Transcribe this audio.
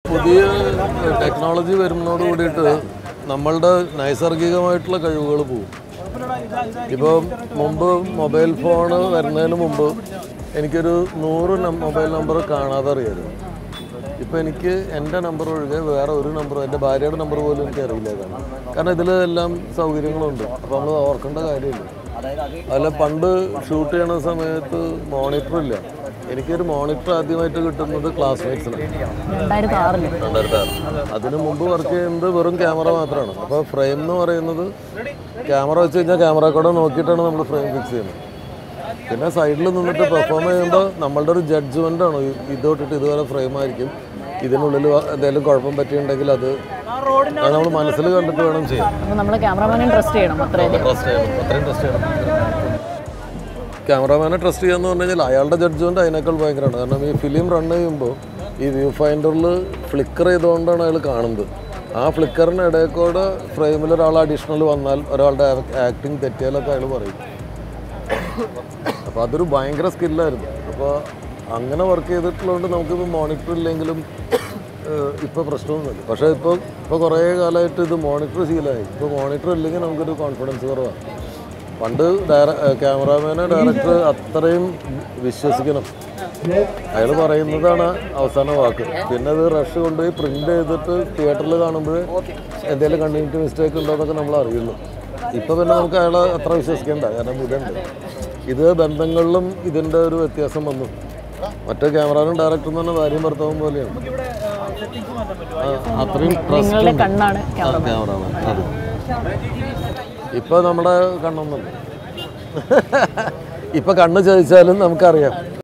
പുതിയ ടെക്നോളജി വരുന്നതോട് കൂടിയിട്ട് നമ്മളുടെ നൈസർഗികമായിട്ടുള്ള കഴിവുകൾ പോകും ഇപ്പോൾ മുമ്പ് മൊബൈൽ ഫോൺ വരുന്നതിന് മുമ്പ് എനിക്കൊരു നൂറ് നം- മൊബൈൽ നമ്പർ കാണാതെ അറിയായിരുന്നു ഇപ്പം എനിക്ക് എൻ്റെ നമ്പർ ഒഴികെ വേറെ ഒരു നമ്പർ എൻ്റെ ഭാര്യയുടെ നമ്പർ പോലും എനിക്ക് അറിയില്ല കാരണം കാരണം ഇതിലെല്ലാം സൗകര്യങ്ങളുണ്ട് അപ്പോൾ നമ്മൾ ഓർക്കേണ്ട കാര്യമില്ല അല്ല പണ്ട് ഷൂട്ട് ചെയ്യണ സമയത്ത് മോണിറ്റർ ഇല്ല എനിക്കൊരു മോണിറ്റർ ആദ്യമായിട്ട് കിട്ടുന്നത് ക്ലാസ്മേറ്റ്സിനാണ് രണ്ടായിരത്തി ആറില് രണ്ടായിരത്തി ആറ് അതിന് മുമ്പ് വർക്ക് ചെയ്യുന്നത് വെറും ക്യാമറ മാത്രമാണ് അപ്പോൾ ഫ്രെയിം എന്ന് പറയുന്നത് ക്യാമറ വെച്ച് കഴിഞ്ഞാൽ ക്യാമറ കൂടെ നോക്കിയിട്ടാണ് നമ്മൾ ഫ്രെയിം ഫിക്സ് ചെയ്യുന്നത് പിന്നെ സൈഡിൽ നിന്നിട്ട് പെർഫോം ചെയ്യുമ്പോൾ നമ്മളുടെ ഒരു ജഡ്ജ്മെൻ്റ് ആണ് ഇത് തൊട്ടിട്ട് ഇതുവരെ ഫ്രെയിം ആയിരിക്കും ഇതിനുള്ളിൽ എന്തെങ്കിലും കുഴപ്പം പറ്റിയിട്ടുണ്ടെങ്കിൽ അത് അത് നമ്മൾ മനസ്സിൽ കണ്ടിട്ട് വേണം ചെയ്യാൻ അപ്പൊ നമ്മള് ക്യാമറമാനെ ട്രസ്റ്റ് ചെയ്യണം അത്രയധികം ട്രസ്റ്റ് ചെയ്യണം അത്രയും ട്രസ്റ്റ് ചെയ്യണം ക്യാമറാമാനെ ട്രസ്റ്റ് ചെയ്യാന്ന് പറഞ്ഞു കഴിഞ്ഞാൽ അയാളുടെ ജഡ്ജ്മെന്റ് അതിനേക്കാൾ ഭയങ്കരമാണ് കാരണം ഈ ഫിലിം റൺ ചെയ്യുമ്പോൾ ഈ വ്യൂ ഫൈൻഡറിൽ ഫ്ലിക്കർ ചെയ്തുകൊണ്ടാണ് അയാൾ കാണുന്നത് ആ ഫ്ലിക്കറിന് ഇടയിൽ കൂടെ ഫ്രെയിമിൽ ഒരാൾ അഡീഷണൽ വന്നാൽ ഒരാളുടെ ആക്ടിങ് തെറ്റിയാലൊക്കെ അയാൾ പറയും അപ്പോൾ അതൊരു ഭയങ്കര സ്കില്ലായിരുന്നു അപ്പോൾ അങ്ങനെ വർക്ക് ചെയ്തിട്ടുള്ളതുകൊണ്ട് നമുക്കിപ്പോൾ മോണിറ്റർ ഇല്ലെങ്കിലും ഇപ്പോൾ പ്രശ്നമൊന്നുമില്ല പക്ഷേ ഇപ്പോൾ ഇപ്പോൾ കുറേ കാലമായിട്ട് ഇത് മോണിറ്റർ ശീലമായി ഇപ്പോൾ മോണിറ്റർ ഇല്ലെങ്കിൽ നമുക്കൊരു കോൺഫിഡൻസ് കുറവാണ് പണ്ട് ഡയറ ക്യാമറാമാനെ ഡയറക്ടർ അത്രയും വിശ്വസിക്കണം അയാൾ പറയുന്നതാണ് അവസാന വാക്ക് പിന്നെ അത് റഷ് കൊണ്ടുപോയി പ്രിന്റ് ചെയ്തിട്ട് തിയേറ്ററിൽ കാണുമ്പോൾ എന്തെങ്കിലും കണ്ടിന്യൂറ്റി മിസ്റ്റേക്ക് ഉണ്ടോ എന്നൊക്കെ നമ്മൾ അറിയുള്ളൂ ഇപ്പൊ പിന്നെ നമുക്ക് അയാളെ അത്ര വിശ്വസിക്കേണ്ട കാരണം ഇതുണ്ട് ഇത് ബന്ധങ്ങളിലും ഇതിന്റെ ഒരു വ്യത്യാസം വന്നു മറ്റേ ക്യാമറാനും ഡയറക്ടറും തന്നെ ഭാര്യയും ഭർത്താവും പോലെയാണ് ആ, അത്രയും ട്രസ്റ്റ് നിങ്ങളുടെ കണ്ണാണ് ക്യാമറ ക്യാമറമാൻ അതെ ഇപ്പൊ നമ്മുടെ കണ്ണൊന്നുമില്ല ഇപ്പൊ കണ്ണ് ചോദിച്ചാലും നമുക്കറിയാം